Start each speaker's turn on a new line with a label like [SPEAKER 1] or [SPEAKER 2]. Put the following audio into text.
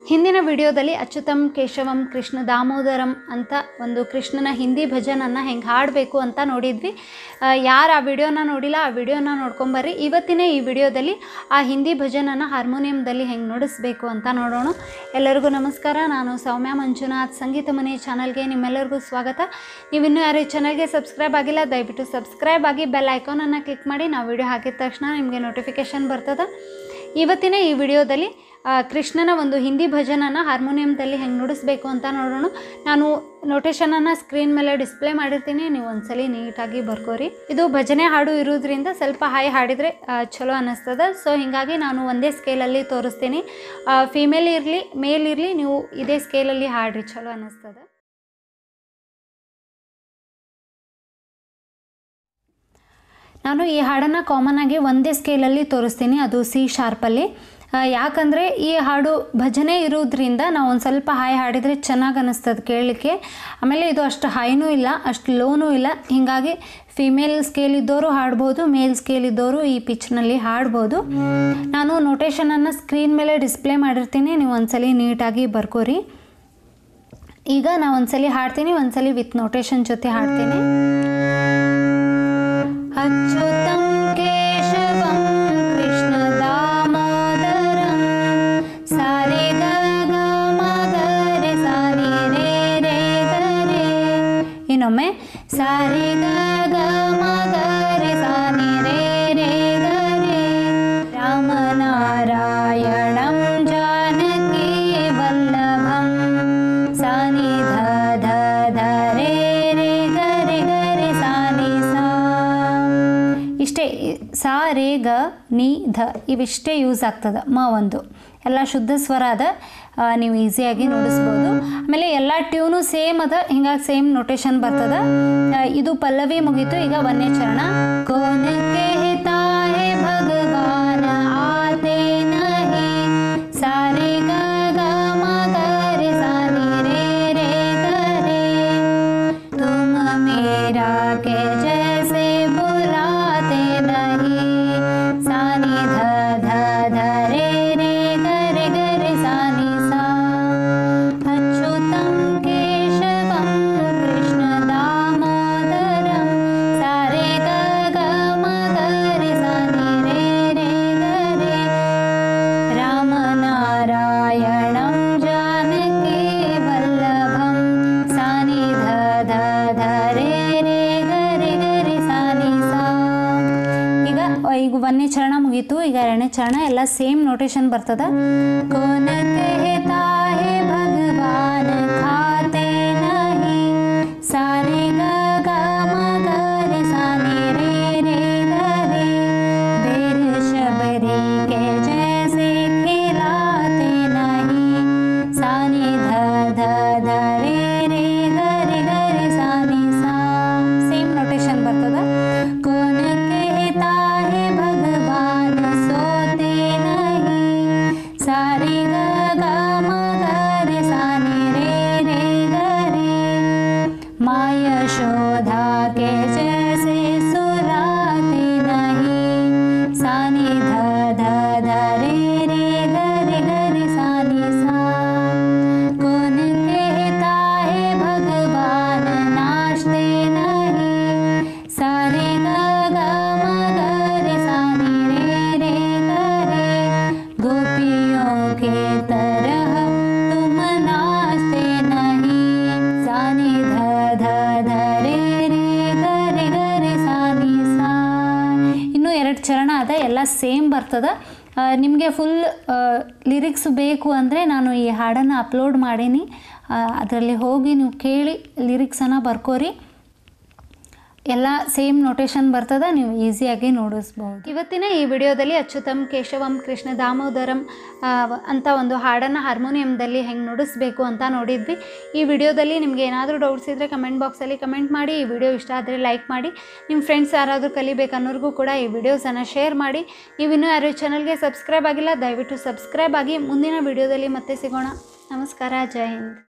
[SPEAKER 1] ಹಿಂದಿನ ವಿಡಿಯೋದಲ್ಲಿ ಅಚ್ಯುತಂ ಕೇಶವಂ ಕೃಷ್ಣ ದಾಮೋದರಂ ಅಂತ ಒಂದು ಕೃಷ್ಣನ ಹಿಂದಿ ಭಜನನ್ನು ಹೆಂಗೆ ಹಾಡಬೇಕು ಅಂತ ನೋಡಿದ್ವಿ ಯಾರು ಆ ವಿಡಿಯೋನ ನೋಡಿಲ್ಲ ಆ ವಿಡಿಯೋನ ನೋಡ್ಕೊಂಬರ್ರಿ ಇವತ್ತಿನ ಈ ವಿಡಿಯೋದಲ್ಲಿ ಆ ಹಿಂದಿ ಭಜನನ್ನು ಹಾರ್ಮೋನಿಯಂದಲ್ಲಿ ಹೆಂಗೆ ನುಡಿಸ್ಬೇಕು ಅಂತ ನೋಡೋಣ ಎಲ್ಲರಿಗೂ ನಮಸ್ಕಾರ ನಾನು ಸೌಮ್ಯ ಮಂಜುನಾಥ್ ಸಂಗೀತ ಮನೆ ಚಾನಲ್ಗೆ ನಿಮ್ಮೆಲ್ಲರಿಗೂ ಸ್ವಾಗತ ನೀವಿನ್ನೂ ಯಾರು ಈ ಚಾನಲ್ಗೆ ಸಬ್ಸ್ಕ್ರೈಬ್ ಆಗಿಲ್ಲ ದಯವಿಟ್ಟು ಸಬ್ಸ್ಕ್ರೈಬ್ ಆಗಿ ಬೆಲ್ ಐಕಾನನ್ನು ಕ್ಲಿಕ್ ಮಾಡಿ ನಾವು ವಿಡಿಯೋ ಹಾಕಿದ ತಕ್ಷಣ ನಿಮಗೆ ನೋಟಿಫಿಕೇಷನ್ ಬರ್ತದೆ ಇವತ್ತಿನ ಈ ವಿಡಿಯೋದಲ್ಲಿ ಆ, ಕೃಷ್ಣನ ಒಂದು ಹಿಂದಿ ಭಜನನ ಹಾರ್ಮೋನಿಯಂದಲ್ಲಿ ಹೆಂಗೆ ನುಡಿಸ್ಬೇಕು ಅಂತ ನೋಡೋಣ ನಾನು ನೋಟೇಷನನ್ನು ಸ್ಕ್ರೀನ್ ಮೇಲೆ ಡಿಸ್ಪ್ಲೇ ಮಾಡಿರ್ತೀನಿ ನೀವು ಒಂದ್ಸಲಿ ನೀಟಾಗಿ ಬರ್ಕೋರಿ ಇದು ಭಜನೆ ಹಾಡು ಇರೋದ್ರಿಂದ ಸ್ವಲ್ಪ ಹಾಯ್ ಹಾಡಿದರೆ ಆ, ಚಲೋ ಅನ್ನಿಸ್ತದೆ ಸೊ ಹೀಗಾಗಿ ನಾನು ಒಂದೇ ಸ್ಕೇಲಲ್ಲಿ ತೋರಿಸ್ತೀನಿ ಫೀಮೇಲ್ ಇರಲಿ ಮೇಲ್ ಇರಲಿ ನೀವು ಇದೇ ಸ್ಕೇಲಲ್ಲಿ ಹಾಡ್ರಿ ಚಲೋ ಅನ್ನಿಸ್ತದೆ ನಾನು ಈ ಹಾಡನ್ನು ಕಾಮನ್ ಆಗಿ ಒಂದೇ ಸ್ಕೇಲಲ್ಲಿ ತೋರಿಸ್ತೀನಿ ಅದು ಸಿ ಶಾರ್ಪಲ್ಲಿ ಆ, ಯಾಕಂದರೆ ಈ ಹಾಡು ಭಜನೆ ಇರೋದ್ರಿಂದ ನಾವು ಒಂದು ಸ್ವಲ್ಪ ಹಾಯ್ ಹಾಡಿದರೆ ಚೆನ್ನಾಗಿ ಅನ್ನಿಸ್ತದೆ ಕೇಳಲಿಕ್ಕೆ ಆಮೇಲೆ ಇದು ಅಷ್ಟು ಹೈನೂ ಇಲ್ಲ ಅಷ್ಟು ಲೋನೂ ಇಲ್ಲ ಹೀಗಾಗಿ ಫಿಮೇಲ್ ಸ್ಕೇಲ್ ಇದ್ದವರು ಹಾಡ್ಬೋದು ಮೇಲ್ ಸ್ಕೇಲ್ ಇದ್ದವರು ಈ ಪಿಚ್ನಲ್ಲಿ ಹಾಡ್ಬೋದು ನಾನು ನೋಟೇಷನನ್ನು ಸ್ಕ್ರೀನ್ ಮೇಲೆ ಡಿಸ್ಪ್ಲೇ ಮಾಡಿರ್ತೀನಿ ನೀವು ಒಂದ್ಸಲಿ ನೀಟಾಗಿ ಬರ್ಕೋರಿ ಈಗ ನಾ ಒಂದ್ಸಲಿ ಹಾಡ್ತೀನಿ ಒಂದ್ಸಲಿ ವಿತ್ ನೋಟೇಷನ್ ಜೊತೆ ಹಾಡ್ತೀನಿ अच्युतं केशवं कृष्णदामोदरं सारे ग ग म ग रे सारे रे रे ಗ ರೆ ಇನ್ನೊಮ್ಮೆ ಸಾರೆ ಗ ಗ ಮ ಗ ರೆ ಸಾರೆ ರೇ ರೇ ಗ ರೇ ರಾಮನಾರಾಯಣಂ ಜಾನಕಿ ವಲ್ಲಭಂ ಸಾನಿ ಧ ಧ ಧ ರೇ ರೇ ಗ ರೇ ಗ ರೇ ಸಾನಿ ಸಾ ಇಷ್ಟೇ ಸಾ ರೇ ಗ ನಿ ಧ ಇವಿಷ್ಟೇ ಯೂಸ್ ಆಗ್ತದೆ ಮ ಒಂದು ಎಲ್ಲ ಶುದ್ಧ ಸ್ವರ ಅದ ಆ, ನೀವು ಈಸಿಯಾಗಿ ನುಡಿಸ್ಬೋದು ಆಮೇಲೆ ಎಲ್ಲ ಟ್ಯೂನು ಸೇಮ್ ಅದ ಹಿಂಗಾಗಿ ಸೇಮ್ ನೋಟೇಶನ್ ಬರ್ತದ ಆ, ಇದು ಪಲ್ಲವಿ ಮುಗೀತು ಈಗ ಒಂದೇ ಚರಣ ಕೋನ ಕೇತಾ ಹೇ ಭಗವಾನ ಆತೆ ನಹಿ ಸಾರೆ ಗ ಗ ಮ ಗ ರೆ ಸಾನಿ ರೇ ರೇ ಗ ರೇ तुम मेरा के जैसे बुलाते नहीं सानी ध ध ध रे रे ग रे ग रे सानी सा अच्युतं केशवं कृष्णदामोदरं सारे ग ग म ग रे सानी रे रे ग रे रामनारायणं जानकी वल्लभं सानि ध ध ध रे रे ಗ ರೆ ಗ ರೆ ಸಾನಿ ಸಾ ಈಗ ಈಗ ಒಂದನೇ ಚರಣ ಮುಗೀತು ಈಗ ಎರಡನೇ ಚರಣ ಎಲ್ಲ ಸೇಮ್ ನೋಟೇಶನ್ ಬರ್ತದ ಕೋನ कहता है भगवान खाते नहीं सारे ग ग म ग रे सानी रे रे ग रे बेर शबरी के जैसे खिलाते नहीं सानी ध ध ध रे रे ग रे ग रे सानी सा ಸೇಮ್ ನೋಟೇಶನ್ ಬರ್ತದ ಕೋನ कहता है भगवान सोते नहीं सारे ग ग म ग रे सानी रे रे ग रे माँ यशोदा के जैसे सुलाते नहीं सानी ध ध ध रे रे ग रे ग रे सानी सा कौन कहता है भगवान नाचते नहीं सारे ग ग म ग रे सानी रे रे ग रे गोपियों के तरह तुम नाचते नहीं सानी ध ध ध रे रे ಗ ರೆ ಗ ರೆ ಸಾನಿ ಸಾ ಇನ್ನೂ ಎರಡು ಚರಣ ಅದ ಎಲ್ಲ ಸೇಮ್ ಬರ್ತದ ನಿಮಗೆ ಫುಲ್ ಲಿರಿಕ್ಸ್ ಬೇಕು ಅಂದರೆ ನಾನು ಈ ಹಾಡನ್ನು ಅಪ್ಲೋಡ್ ಮಾಡೀನಿ ಅದರಲ್ಲಿ ಹೋಗಿ ನೀವು ಕೇಳಿ ಲಿರಿಕ್ಸನ್ನು ಬರ್ಕೋರಿ ಎಲ್ಲ ಸೇಮ್ ನೋಟೇಶನ್ ಬರ್ತದ ನೀವು ಈಸಿಯಾಗಿ ನೋಡಿಸ್ಬೋದು ಇವತ್ತಿನ ಈ ವಿಡಿಯೋದಲ್ಲಿ ಅಚ್ಯುತಂ ಕೇಶವಂ ಕೃಷ್ಣ ದಾಮೋದರಂ ಆ, ವ- ಅಂತ ಒಂದು ಹಾಡನ್ನು ಹಾರ್ಮೋನಿಯಂದಲ್ಲಿ ಹೆಂಗೆ ನುಡಿಸ್ಬೇಕು ಅಂತ ನೋಡಿದ್ವಿ ಈ ವಿಡಿಯೋದಲ್ಲಿ ನಿಮಗೆ ಏನಾದರೂ ಡೌಟ್ಸ್ ಇದ್ದರೆ ಕಮೆಂಟ್ ಬಾಕ್ಸಲ್ಲಿ ಕಮೆಂಟ್ ಮಾಡಿ ಈ ವಿಡಿಯೋ ಇಷ್ಟ ಆದರೆ ಲೈಕ್ ಮಾಡಿ ನಿಮ್ಮ ಫ್ರೆಂಡ್ಸ್ ಯಾರಾದರೂ ಕಲಿಬೇಕು ಅನ್ನೋರಿಗೂ ಕೂಡ ಈ ವಿಡಿಯೋಸನ್ನು ಶೇರ್ ಮಾಡಿ ನೀವಿನ್ನೂ ಯಾರು ಚಾನಲ್ಗೆ ಸಬ್ಸ್ಕ್ರೈಬ್ ಆಗಿಲ್ಲ ದಯವಿಟ್ಟು ಸಬ್ಸ್ಕ್ರೈಬ್ ಆಗಿ ಮುಂದಿನ ವಿಡಿಯೋದಲ್ಲಿ ಮತ್ತೆ ಸಿಗೋಣ ನಮಸ್ಕಾರ ಜೈ ಹಿಂದ್